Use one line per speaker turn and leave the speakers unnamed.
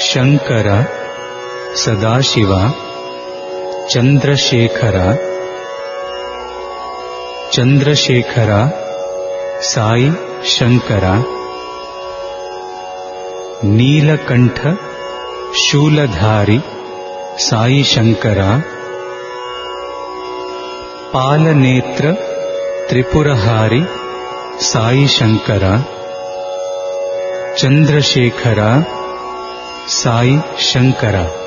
Shankara Sadashiva Chandrashekhara Chandrashekhara Sai Shankara Neelakantha ಶೂಲಧಾರಿ Sai Shankara ಪಾಲನೇತ್ರ ತ್ರಿಪುರಹಾರಿ Sai Shankara Chandrashekhara Sai Shankara